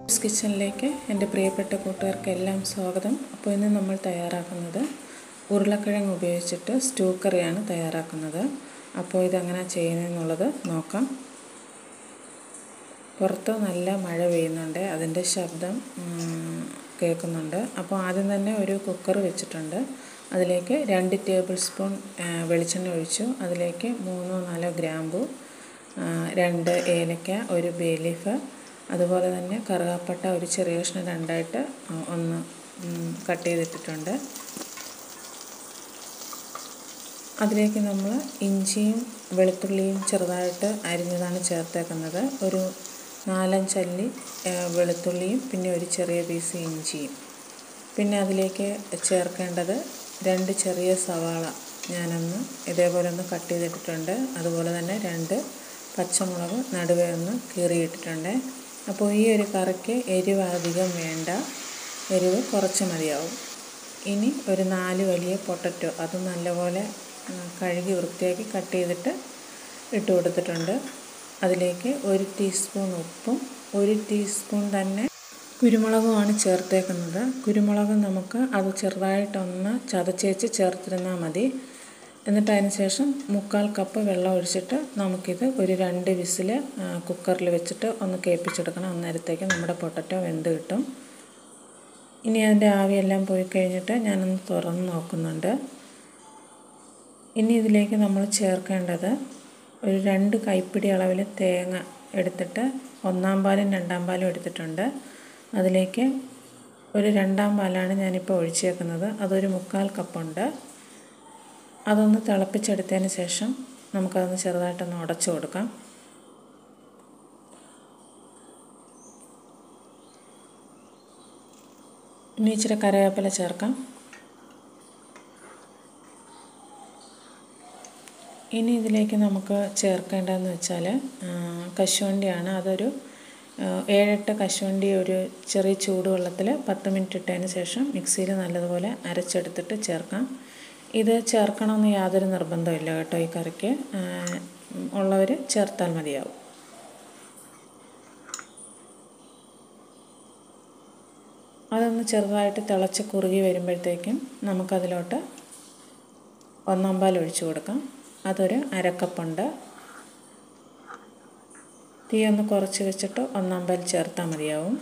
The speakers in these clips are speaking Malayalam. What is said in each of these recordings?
സ് കിച്ചണിലേക്ക് എൻ്റെ പ്രിയപ്പെട്ട കൂട്ടുകാർക്കെല്ലാം സ്വാഗതം അപ്പോൾ ഇന്ന് നമ്മൾ തയ്യാറാക്കുന്നത് ഉരുളക്കിഴങ്ങ് ഉപയോഗിച്ചിട്ട് സ്റ്റൂ കറിയാണ് തയ്യാറാക്കുന്നത് അപ്പോൾ ഇതെങ്ങനെ ചെയ്യുന്നതെന്നുള്ളത് നോക്കാം പുറത്ത് നല്ല മഴ പെയ്യുന്നുണ്ട് അതിൻ്റെ ശബ്ദം ഉം, കേൾക്കുന്നുണ്ട് അപ്പോൾ ആദ്യം തന്നെ ഒരു കുക്കർ വെച്ചിട്ടുണ്ട് അതിലേക്ക് രണ്ട് ടേബിൾ സ്പൂൺ ആ, വെളിച്ചെണ്ണ ഒഴിച്ചു അതിലേക്ക് മൂന്നോ നാലോ ഗ്രാമ്പു ആ, രണ്ട് ഏലക്ക ഒരു ബേ ലീഫ് അതുപോലെ തന്നെ കറുകാപ്പട്ട ഒരു ചെറിയ കഷ്ണം രണ്ടായിട്ട് ആ, ഒന്ന് ഉം, കട്ട് ചെയ്തിട്ടിട്ടുണ്ട് അതിലേക്ക് നമ്മൾ ഇഞ്ചിയും വെളുത്തുള്ളിയും ചെറുതായിട്ട് അരിഞ്ഞതാണ് ചേർത്തേക്കുന്നത് ഒരു നാലഞ്ചല്ലി ആ, വെളുത്തുള്ളിയും പിന്നെ ഒരു ചെറിയ പീസ് ഇഞ്ചിയും പിന്നെ അതിലേക്ക് ചേർക്കേണ്ടത് രണ്ട് ചെറിയ സവാള ഞാനൊന്ന് ഇതേപോലെ ഒന്ന് കട്ട് ചെയ്തിട്ടിട്ടുണ്ട് അതുപോലെ തന്നെ രണ്ട് പച്ചമുളക് നടുവേ ഒന്ന് കീറിയിട്ടിട്ടുണ്ട് അപ്പോൾ ഈ ഒരു കറിക്ക് എരിവ് അധികം വേണ്ട എരിവ് കുറച്ച് മതിയാവും ഇനി ഒരു നാല് വലിയ പൊട്ടറ്റോ അത് നല്ലപോലെ ആ, കഴുകി വൃത്തിയാക്കി കട്ട് ചെയ്തിട്ട് ഇട്ട് കൊടുത്തിട്ടുണ്ട് അതിലേക്ക് ഒരു ടീസ്പൂൺ ഉപ്പും ഒരു ടീസ്പൂൺ തന്നെ കുരുമുളകുമാണ് ചേർത്തേക്കുന്നത് കുരുമുളക് നമുക്ക് അത് ചെറുതായിട്ടൊന്ന് ചതച്ചേച്ച് ചേർത്തിരുന്നാൽ മതി എന്നിട്ട് അതിന് ശേഷം മുക്കാൽ കപ്പ് വെള്ളം ഒഴിച്ചിട്ട് നമുക്കിത് ഒരു രണ്ട് വിസിൽ കുക്കറിൽ വെച്ചിട്ട് ഒന്ന് കേൾപ്പിച്ചെടുക്കണം അന്നേരത്തേക്ക് നമ്മുടെ പൊട്ടറ്റോ വെന്ത് കിട്ടും ഇനി അതിൻ്റെ ആവിയെല്ലാം പോയി കഴിഞ്ഞിട്ട് ഞാനൊന്ന് തുറന്ന് നോക്കുന്നുണ്ട് ഇനി ഇതിലേക്ക് നമ്മൾ ചേർക്കേണ്ടത് ഒരു രണ്ട് കൈപ്പിടി അളവിൽ തേങ്ങ എടുത്തിട്ട് ഒന്നാം പാലും രണ്ടാം പാലും എടുത്തിട്ടുണ്ട് അതിലേക്ക് ഒരു രണ്ടാം പാലാണ് ഞാനിപ്പോൾ ഒഴിച്ചേക്കുന്നത് അതൊരു മുക്കാൽ കപ്പുണ്ട് അതൊന്ന് തിളപ്പിച്ചെടുത്തതിന് ശേഷം നമുക്കതൊന്ന് ചെറുതായിട്ടൊന്ന് ഉടച്ചു കൊടുക്കാം ഇനി ഇച്ചിരി കറിവേപ്പില ചേർക്കാം ഇനി ഇതിലേക്ക് നമുക്ക് ചേർക്കേണ്ടതെന്ന് വെച്ചാൽ കശുവണ്ടിയാണ് അതൊരു ആ, ഏഴെട്ട് കശുവണ്ടി ഒരു ചെറിയ ചൂടുവെള്ളത്തിൽ പത്ത് മിനിറ്റ് ഇട്ടതിന് ശേഷം മിക്സിയിൽ നല്ലതുപോലെ അരച്ചെടുത്തിട്ട് ചേർക്കാം ഇത് ചേർക്കണമെന്ന് യാതൊരു നിർബന്ധമില്ല കേട്ടോ ഈ കറിക്ക് ഉള്ളവർ ചേർത്താൽ മതിയാവും അതൊന്ന് ചെറുതായിട്ട് തിളച്ച് കുറുകി വരുമ്പോഴത്തേക്കും നമുക്കതിലോട്ട് ഒന്നാം പാൽ ഒഴിച്ചു കൊടുക്കാം അതൊരു അരക്കപ്പുണ്ട് തീ ഒന്ന് കുറച്ച് വെച്ചിട്ട് ഒന്നാം പാൽ ചേർത്താൽ മതിയാവും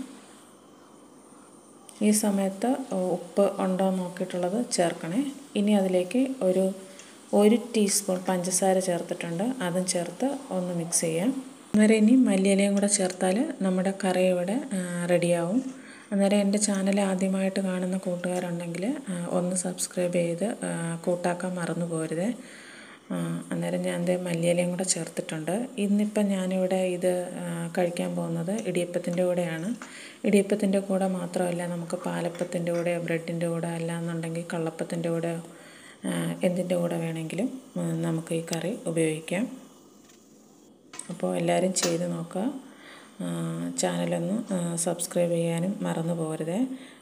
ഈ സമയത്ത് ഉപ്പ് ഉണ്ടോ എന്ന് നോക്കിയിട്ടുള്ളത് ചേർക്കണേ ഇനി അതിലേക്ക് ഒരു ഒരു ടീസ്പൂൺ പഞ്ചസാര ചേർത്തിട്ടുണ്ട് അതും ചേർത്ത് ഒന്ന് മിക്സ് ചെയ്യാം അന്നേരം ഇനി മല്ലിയിലയും കൂടെ ചേർത്താൽ നമ്മുടെ കറി ഇവിടെ റെഡിയാവും അന്നേരം എൻ്റെ ചാനൽ ആദ്യമായിട്ട് കാണുന്ന കൂട്ടുകാരുണ്ടെങ്കിൽ ആ, ഒന്ന് സബ്സ്ക്രൈബ് ചെയ്ത് ആ, കൂട്ടാക്കാൻ മറന്നു പോരുതേ ആ, അന്നേരം ഞാൻ ദേ മല്ലിയിലയും കൂടെ ചേർത്തിട്ടുണ്ട് ഇന്നിപ്പം ഞാനിവിടെ ഇത് ആ, കഴിക്കാൻ പോകുന്നത് ഇടിയപ്പത്തിൻ്റെ കൂടെയാണ് ഇടിയപ്പത്തിൻ്റെ കൂടെ മാത്രമല്ല നമുക്ക് പാലപ്പത്തിൻ്റെ കൂടെ ബ്രെഡിൻ്റെ കൂടെ അല്ലാന്നുണ്ടെങ്കിൽ കള്ളപ്പത്തിൻ്റെ കൂടെ ആ, എന്തിൻ്റെ കൂടെ വേണമെങ്കിലും ആ, നമുക്ക് ഈ കറി ഉപയോഗിക്കാം അപ്പോൾ എല്ലാവരും ചെയ്ത് നോക്കുക ആ, ചാനലൊന്ന് ആ, സബ്സ്ക്രൈബ് ചെയ്യാനും മറന്നു പോകരുതേ